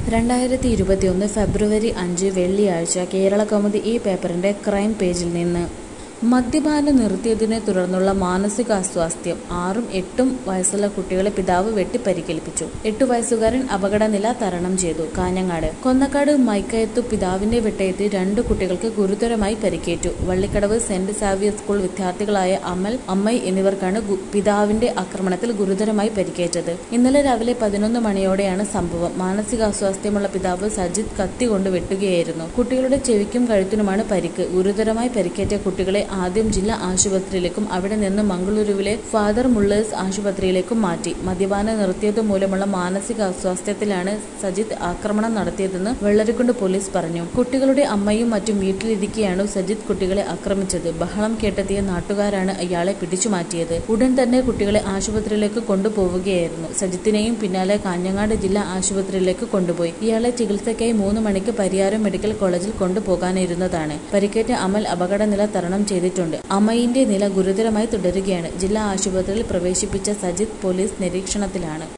രണ്ടായിരത്തി ഇരുപത്തിയൊന്ന് ഫെബ്രുവരി അഞ്ച് വെള്ളിയാഴ്ച കേരള കൗമുദി ഈ പേപ്പറിന്റെ ക്രൈം പേജിൽ നിന്ന് മദ്യപാനം നിർത്തിയതിനെ തുടർന്നുള്ള മാനസികാസ്വാസ്ഥ്യം ആറും എട്ടും വയസ്സുള്ള കുട്ടികളെ പിതാവ് വെട്ടി പരിക്കേൽപ്പിച്ചു എട്ടു വയസ്സുകാരൻ അപകടനില തരണം ചെയ്തു കാഞ്ഞങ്ങാട് കൊന്നക്കാട് മൈക്കയത്തു പിതാവിന്റെ വെട്ടേറ്റ് രണ്ടു കുട്ടികൾക്ക് ഗുരുതരമായി പരിക്കേറ്റു വള്ളിക്കടവ് സെന്റ് സാവിയർ സ്കൂൾ വിദ്യാർത്ഥികളായ അമൽ അമ്മയ് എന്നിവർക്കാണ് ഗു- പിതാവിന്റെ ആക്രമണത്തിൽ ഗുരുതരമായി പരിക്കേറ്റത് ഇന്നലെ രാവിലെ പതിനൊന്ന് മണിയോടെയാണ് സംഭവം മാനസികാസ്വാസ്ഥ്യമുള്ള പിതാവ് സജിത് കത്തി കൊണ്ട് വെട്ടുകയായിരുന്നു കുട്ടികളുടെ ചെവിക്കും കഴുത്തിനുമാണ് പരിക്ക് ഗുരുതരമായി പരിക്കേറ്റ കുട്ടികളെ ആദ്യം ജില്ലാ ആശുപത്രിയിലേക്കും അവിടെ നിന്ന് മംഗളൂരുവിലെ ഫാദർ മുള്ളേഴ്സ് ആശുപത്രിയിലേക്കും മാറ്റി മദ്യപാനം നിർത്തിയത് മൂലമുള്ള മാനസിക അസ്വാസ്ഥ്യത്തിലാണ് സജിത് ആക്രമണം നടത്തിയതെന്ന് വെള്ളരിക്കുണ്ട് പോലീസ് പറഞ്ഞു കുട്ടികളുടെ അമ്മയും മറ്റും വീട്ടിലിരിക്കെയാണ് സജിത് കുട്ടികളെ ആക്രമിച്ചത് ബഹളം കേട്ടെത്തിയ നാട്ടുകാരാണ് ഇയാളെ പിടിച്ചു മാറ്റിയത് ഉടൻ തന്നെ കുട്ടികളെ ആശുപത്രിയിലേക്ക് കൊണ്ടുപോവുകയായിരുന്നു സജിത്തിനെയും പിന്നാലെ കാഞ്ഞങ്ങാട് ജില്ലാ ആശുപത്രിയിലേക്ക് കൊണ്ടുപോയി ഇയാളെ ചികിത്സയ്ക്കായി മൂന്ന് മണിക്ക് പരിയാരം മെഡിക്കൽ കോളേജിൽ കൊണ്ടുപോകാനിരുന്നതാണ് പരിക്കേറ്റ അമൽ അപകടനില തരണം ചെയ്തിട്ടുണ്ട് അമ്മയിന്റെ നില ഗുരുതരമായി തുടരുകയാണ് ജില്ലാ ആശുപത്രിയിൽ പ്രവേശിപ്പിച്ച സജിത് പോലീസ് നിരീക്ഷണത്തിലാണ്